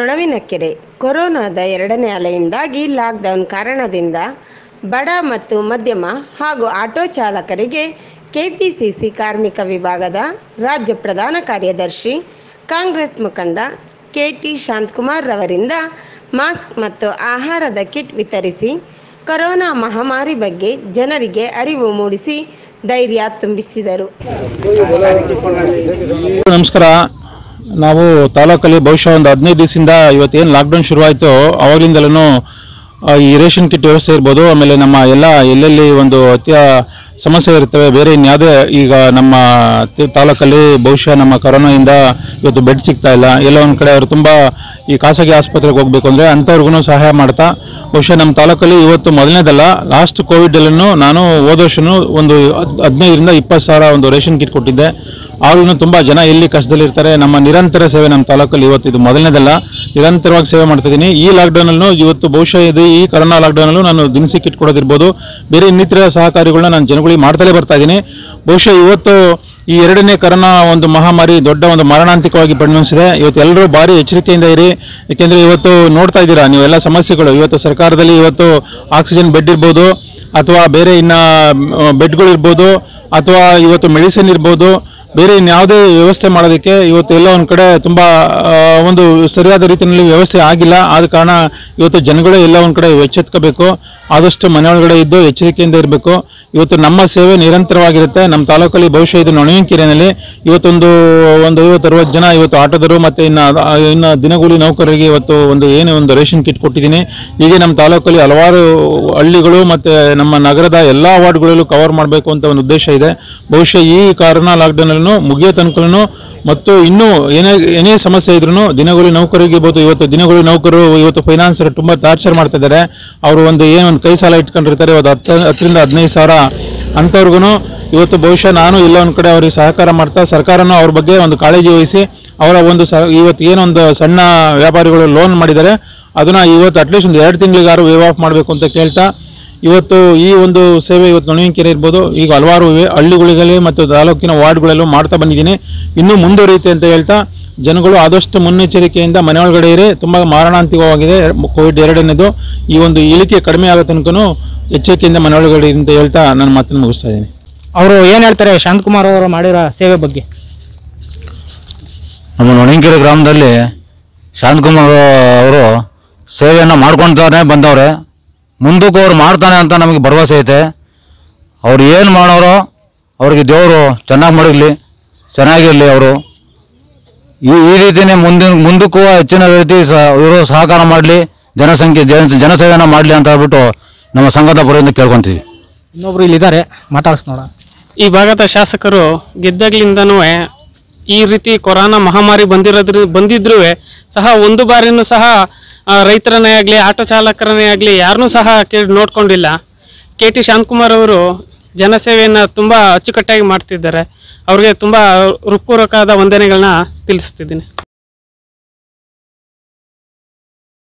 ನೊಣವಿನಕೆರೆ ಕೊರೋನಾದ ಎರಡನೇ ಅಲೆಯಿಂದಾಗಿ ಲಾಕ್ಡೌನ್ ಕಾರಣದಿಂದ ಬಡ ಮತ್ತು ಮಧ್ಯಮ ಹಾಗೂ ಆಟೋ ಚಾಲಕರಿಗೆ ಕೆಪಿಸಿಸಿ ಕಾರ್ಮಿಕ ವಿಭಾಗದ ರಾಜ್ಯ ಪ್ರಧಾನ ಕಾರ್ಯದರ್ಶಿ ಕಾಂಗ್ರೆಸ್ ಮುಖಂಡ ಕೆಟಿ ಶಾಂತಕುಮಾರ್ ರವರಿಂದ ಮಾಸ್ಕ್ ಮತ್ತು ಆಹಾರದ ಕಿಟ್ ವಿತರಿಸಿ ಕೊರೋನಾ ಮಹಾಮಾರಿ ಬಗ್ಗೆ ಜನರಿಗೆ ಅರಿವು ಮೂಡಿಸಿ ಧೈರ್ಯ ತುಂಬಿಸಿದರು ನಮಸ್ಕಾರ ನಾವು ತಾಲೂಕಲ್ಲಿ ಬಹುಶಃ ಒಂದು ಹದಿನೈದು ದಿವಸದಿಂದ ಇವತ್ತೇನು ಲಾಕ್ಡೌನ್ ಶುರುವಾಯಿತು ಅವಾಗಲಿಂದಲೂ ಈ ರೇಷನ್ ಕಿಟ್ ವ್ಯವಸ್ಥೆ ಇರ್ಬೋದು ಆಮೇಲೆ ನಮ್ಮ ಎಲ್ಲ ಎಲ್ಲೆಲ್ಲಿ ಒಂದು ಅತ್ಯ ಸಮಸ್ಯೆ ಇರ್ತವೆ ಬೇರೆ ಇನ್ಯಾವುದೇ ಈಗ ನಮ್ಮ ತಿ- ತಾಲೂಕಲ್ಲಿ ಬಹುಶಃ ನಮ್ಮ ಕೊರೋನಾದಿಂದ ಇವತ್ತು ಬೆಡ್ ಸಿಗ್ತಾ ಇಲ್ಲ ಎಲ್ಲ ಒಂದು ಕಡೆ ಅವರು ತುಂಬ ಈ ಖಾಸಗಿ ಆಸ್ಪತ್ರೆಗೆ ಹೋಗ್ಬೇಕು ಅಂದರೆ ಅಂಥವ್ರಿಗೂ ಸಹಾಯ ಮಾಡ್ತಾ ಬಹುಶಃ ನಮ್ಮ ತಾಲೂಕಲ್ಲಿ ಇವತ್ತು ಮೊದಲನೇದಲ್ಲ ಲಾಸ್ಟ್ ಕೋವಿಡಲ್ಲೂ ನಾನು ಹೋದ ವರ್ಷನೂ ಒಂದು ಹದ್- ಹದಿನೈದರಿಂದ ಇಪ್ಪತ್ತು ಸಾವಿರ ಒಂದು ರೇಷನ್ ಕಿಟ್ ಕೊಟ್ಟಿದ್ದೆ ಆವಾಗಲೂ ತುಂಬ ಜನ ಎಲ್ಲಿ ಕಷ್ಟದಲ್ಲಿರ್ತಾರೆ ನಮ್ಮ ನಿರಂತರ ಸೇವೆ ನಮ್ಮ ತಾಲೂಕಲ್ಲಿ ಇವತ್ತು ಇದು ಮೊದಲನೇದಲ್ಲ ನಿರಂತರವಾಗಿ ಸೇವೆ ಮಾಡ್ತಿದ್ದೀನಿ ಈ ಲಾಕ್ಡೌನಲ್ಲೂ ಇವತ್ತು ಬಹುಶಃ ಇದು ಈ ಕರೋನಾ ಲಾಕ್ಡೌನಲ್ಲೂ ನಾನು ದಿನಸಿ ಕಿಟ್ ಕೊಡೋದಿರ್ಬೋದು ಬೇರೆ ಇನ್ನಿತರ ಸಹಕಾರಿಗಳನ್ನ ನಾನು ಜನಗಳಿಗೆ ಮಾಡ್ತಲೇ ಬರ್ತಾ ಇದ್ದೀನಿ ಬಹುಶಃ ಇವತ್ತು ಈ ಎರಡನೇ ಕರೋನಾ ಒಂದು ಮಹಾಮಾರಿ ದೊಡ್ಡ ಒಂದು ಮಾರಣಾಂತಿಕವಾಗಿ ಪರಿಣಮಿಸಿದೆ ಇವತ್ತು ಎಲ್ಲರೂ ಭಾರಿ ಎಚ್ಚರಿಕೆಯಿಂದ ಇರಿ ಏಕೆಂದರೆ ಇವತ್ತು ನೋಡ್ತಾ ಇದ್ದೀರಾ ನೀವೆಲ್ಲ ಸಮಸ್ಯೆಗಳು ಇವತ್ತು ಸರ್ಕಾರದಲ್ಲಿ ಇವತ್ತು ಆಕ್ಸಿಜನ್ ಬೆಡ್ ಇರ್ಬೋದು ಅಥವಾ ಬೇರೆ ಇನ್ನು ಬೆಡ್ಗಳು ಇರ್ಬೋದು ಅಥವಾ ಇವತ್ತು ಮೆಡಿಸಿನ್ ಇರ್ಬೋದು ಬೇರೆ ಇನ್ಯಾವುದೇ ವ್ಯವಸ್ಥೆ ಮಾಡೋದಕ್ಕೆ ಇವತ್ತು ಎಲ್ಲ ಒಂದು ಕಡೆ ತುಂಬ ಆ, ಒಂದು ಸರಿಯಾದ ರೀತಿಯಲ್ಲಿ ವ್ಯವಸ್ಥೆ ಆಗಿಲ್ಲ ಆದ ಕಾರಣ ಇವತ್ತು ಜನಗಳೇ ಎಲ್ಲ ಒಂದು ಕಡೆ ಎಚ್ಚೆತ್ಕೋಬೇಕು ಆದಷ್ಟು ಮನೆ ಒಳಗಡೆ ಇದ್ದು ಎಚ್ಚರಿಕೆಯಿಂದ ಇರಬೇಕು ಇವತ್ತು ನಮ್ಮ ಸೇವೆ ನಿರಂತರವಾಗಿರುತ್ತೆ ನಮ್ಮ ತಾಲೂಕಲ್ಲಿ ಬಹುಶಃ ಇದು ನೊಣವಿನಕೆರೆಯಲ್ಲಿ ಇವತ್ತೊಂದು ಒಂದು ಐವತ್ತು ಅರವತ್ತು ಜನ ಇವತ್ತು ಆಟೋದರು ಮತ್ತು ಇನ್ನು ಅದ- ಇನ್ನು ದಿನಗೂಲಿ ನೌಕರರಿಗೆ ಇವತ್ತು ಒಂದು ಏನು ಒಂದು ರೇಷನ್ ಕಿಟ್ ಕೊಟ್ಟಿದ್ದೀನಿ ಹೀಗೆ ನಮ್ಮ ತಾಲೂಕಲ್ಲಿ ಹಲವಾರು ಹಳ್ಳಿಗಳು ಮತ್ತು ನಮ್ಮ ನಗರದ ಎಲ್ಲ ವಾರ್ಡ್ಗಳಲ್ಲೂ ಕವರ್ ಮಾಡಬೇಕು ಅಂತ ಒಂದು ಉದ್ದೇಶ ಇದೆ ಬಹುಶಃ ಈ ಕಾರಣ ಲಾಕ್ಡೌನಲ್ಲೂ ಮುಗಿಯೋ ತನಕನೂ ಮತ್ತು ಇನ್ನೂ ಏನೇ ಏನೇ ಸಮಸ್ಯೆ ಇದ್ರೂ ದಿನಗೂಲಿ ನೌಕರಿಗೆ ಇರ್ಬೋದು ಇವತ್ತು ದಿನಗೂಲಿ ನೌಕರು ಇವತ್ತು ಫೈನಾನ್ಸರ್ ತುಂಬ ಟಾರ್ಚರ್ ಮಾಡ್ತಾ ಇದ್ದಾರೆ ಅವರು ಒಂದು ಏನು ಒಂದು ಕೈ ಸಾಲ ಇಟ್ಕೊಂಡಿರ್ತಾರೆ ಇವತ್ತು ಹತ್ತು ಹತ್ತರಿಂದ ಹದಿನೈದು ಸಾವಿರ ಅಂಥವ್ರಿಗೂ ಇವತ್ತು ಬಹುಶಃ ನಾನು ಇಲ್ಲ ಒಂದು ಕಡೆ ಅವರಿಗೆ ಸಹಕಾರ ಮಾಡ್ತಾ ಸರ್ಕಾರನೂ ಅವ್ರ ಬಗ್ಗೆ ಒಂದು ಕಾಳಜಿ ವಹಿಸಿ ಅವರ ಒಂದು ಸ ಇವತ್ತು ಏನೊಂದು ಸಣ್ಣ ವ್ಯಾಪಾರಿಗಳು ಲೋನ್ ಮಾಡಿದ್ದಾರೆ ಅದನ್ನು ಇವತ್ತು ಅಟ್ಲೀಸ್ಟ್ ಒಂದು ಎರಡು ತಿಂಗಳಿಗಾರು ವೇವ್ ಆಫ್ ಮಾಡಬೇಕು ಅಂತ ಕೇಳ್ತಾ ಇವತ್ತು ಈ ಒಂದು ಸೇವೆ ಇವತ್ತು ನೊಣವಿನಕೆರೆ ಇರ್ಬೋದು ಈಗ ಹಲವಾರು ಇವೆ ಹಳ್ಳಿಗಳಿಗಲ್ಲಿ ಮತ್ತು ತಾಲೂಕಿನ ವಾರ್ಡ್ಗಳಲ್ಲೂ ಮಾಡ್ತಾ ಬಂದಿದ್ದೀನಿ ಇನ್ನೂ ಮುಂದುವರಿಯುತ್ತೆ ಅಂತ ಹೇಳ್ತಾ ಜನಗಳು ಆದಷ್ಟು ಮುನ್ನೆಚ್ಚರಿಕೆಯಿಂದ ಮನೆ ಒಳಗಡೆ ಇರಿ ತುಂಬ ಮಾರಣಾಂತಿಕವಾಗಿದೆ ಕೋವಿಡ್ ಎರಡನೇದು ಈ ಒಂದು ಇಳಿಕೆ ಕಡಿಮೆ ಆಗೋ ತನಕನೂ ಎಚ್ಚರಿಕೆಯಿಂದ ಮನೆ ಒಳಗಡೆ ಇರಿ ಅಂತ ಹೇಳ್ತಾ ನನ್ನ ಮಾತನ್ನು ಮುಗಿಸ್ತಾ ಇದ್ದೀನಿ ಅವರು ಏನು ಹೇಳ್ತಾರೆ ಶಾಂತಕುಮಾರ್ ಅವರು ಮಾಡಿರೋ ಸೇವೆ ಬಗ್ಗೆ ನಮ್ಮ ನೊಣಂಕೆರೆ ಗ್ರಾಮದಲ್ಲಿ ಶಾಂತಕುಮಾರ್ ಅವರು ಸೇವೆಯನ್ನು ಮಾಡ್ಕೊತಾನೆ ಬಂದವ್ರೆ ಮುಂದಕ್ಕೂ ಅವ್ರು ಮಾಡ್ತಾನೆ ಅಂತ ನಮಗೆ ಭರವಸೆ ಐತೆ ಅವ್ರು ಏನು ಮಾಡೋರೋ ಅವ್ರಿಗೆ ದೇವರು ಚೆನ್ನಾಗಿ ಮಡಗಲಿ ಚೆನ್ನಾಗಿರಲಿ ಅವರು ಈ ಈ ರೀತಿನೇ ಮುಂದಿನ ಮುಂದಕ್ಕೂ ಹೆಚ್ಚಿನ ರೀತಿ ಸ ಇವರು ಸಹಕಾರ ಮಾಡಲಿ ಜನಸಂಖ್ಯೆ ಜನ ಜನಸೇವೆನ ಮಾಡಲಿ ಅಂತ ಹೇಳ್ಬಿಟ್ಟು ನಮ್ಮ ಸಂಘದ ಪರದಿಂದ ಕೇಳ್ಕೊತೀವಿ ಇನ್ನೊಬ್ರು ಇಲ್ಲಿದ್ದಾರೆ ಮಾತಾಡ್ಸ್ ನೋಡ ಈ ಭಾಗದ ಶಾಸಕರು ಗೆದ್ದಾಗ್ಲಿಂದನೂ ಈ ರೀತಿ ಕೊರೋನಾ ಮಹಾಮಾರಿ ಬಂದಿರೋದ್ರ ಬಂದಿದ್ರೂ ಸಹ ಒಂದು ಬಾರಿನೂ ಸಹ ಆ, ರೈತರನ್ನೇ ಆಗಲಿ ಆಟೋ ಚಾಲಕರನ್ನೇ ಆಗಲಿ ಯಾರನ್ನೂ ಸಹ ಕೇಳಿ ನೋಡ್ಕೊಂಡಿಲ್ಲ ಕೆ ಟಿ ಶಾಂತಕುಮಾರ್ ಅವರು ಜನಸೇವೆಯನ್ನು ತುಂಬ ಅಚ್ಚುಕಟ್ಟಾಗಿ ಮಾಡ್ತಿದ್ದಾರೆ ಅವ್ರಿಗೆ ತುಂಬ ಹೃತ್ಪೂರ್ವಕವಾದ ವಂದನೆಗಳನ್ನ ತಿಳಿಸ್ತಿದ್ದೀನಿ